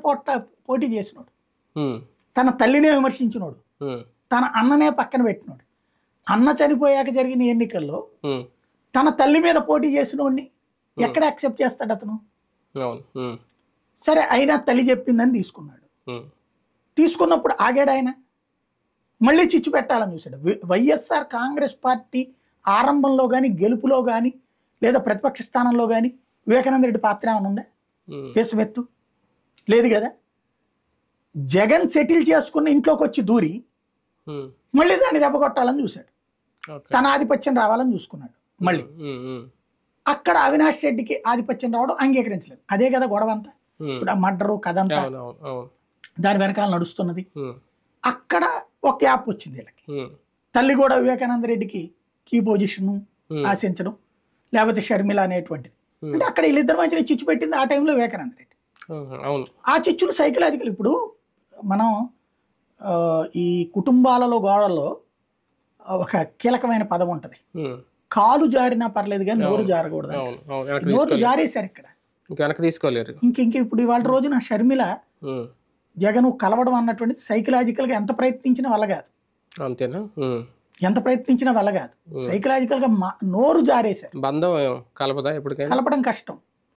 పోట పోటీ చేసినోడు ఉమ్, తన తల్లినే విమర్శించినోడు ఉమ్, తన అన్ననే పక్కన పెట్టినోడు అన్న చనిపోయాక జరిగిన ఎన్నికల్లో ఉమ్, తన తల్లి మీద పోటీ చేసినోడిని ఎక్కడ యాక్సెప్ట్ చేస్తాడు అతను అవును ఉమ్, సరే అయినా తల్లి చెప్పిందని తీసుకున్నాడు ఉమ్, తీసుకున్నప్పుడు ఆగాడు ఆయన మళ్ళీ చిచ్చు పెట్టాలని చూశాడు వి- వైఎస్ఆర్ కాంగ్రెస్ పార్టీ ఆరంభంలో కానీ గెలుపులో కానీ లేదా ప్రతిపక్ష స్థానంలో కానీ వివేకానంద రెడ్డి పాత్ర ఏమైనా ఉందా ఉమ్, కేసుమెత్తు లేదు కదా జగన్ సెటిల్ చేసుకున్న ఇంట్లోకి వచ్చి దూరి ఉమ్, మళ్ళీ దాన్ని దెబ్బ కొట్టాలని చూశాడు ఓకే తన ఆధిపత్యం రావాలని చూసుకున్నాడు మళ్ళీ ఉమ్, ఉమ్, అక్కడ అవినాష్ రెడ్డికి ఆధిపత్యం రావడం అంగీకరించలేదు అదే కదా గొడవ అంతా ఉమ్, ఇప్పుడు ఆ మర్డరు కథ అంతా అవును అవును అవును దాని వెనకాల నడుస్తున్నది ఉమ్, అక్కడ ఒక గ్యాప్ వచ్చింది వీళ్ళకి ఉమ్, తల్లి కూడా వివేకానంద రెడ్డికి కీ పొజిషన్ ఉమ్, ఆశించడం లేకపోతే షర్మిల అనేటువంటిది ఉమ్, అంటే అక్కడ వీళ్ళిద్దరి మధ్యన చిచ్చు పెట్టింది ఆ టైంలో వివేకానంద రెడ్డి ఉమ్, అవును ఆ చిచ్చులు సైకలాజికల్ ఇప్పుడు మనం ఆ, ఈ కుటుంబాలలో గోడల్లో ఒక కీలకమైన పదం ఉంటుంది ఉమ్, కాలు జారినా పర్లేదు కానీ నోరు జారకూడదు అవును అవును వెనక్కి నోరు తీసుకోలేరు జారేశారు ఇక్కడ ఇంకా వెనక్కి తీసుకోలేరు ఇంక ఇంక ఇప్పుడు ఇవాళ రోజున షర్మిల ఉమ్, జగన్ కలవడం అన్నటువంటి సైకలాజికల్ గా ఎంత ప్రయత్నించినా వల్ల కాదు అంతేనా ఉమ్, ఎంత ప్రయత్నించినా వల్ల కాదు సైకలాజికల్ గా మా- నోరు జారేశారు బంధం కలపదా ఎప్పటికైనా కలపడం కష్టం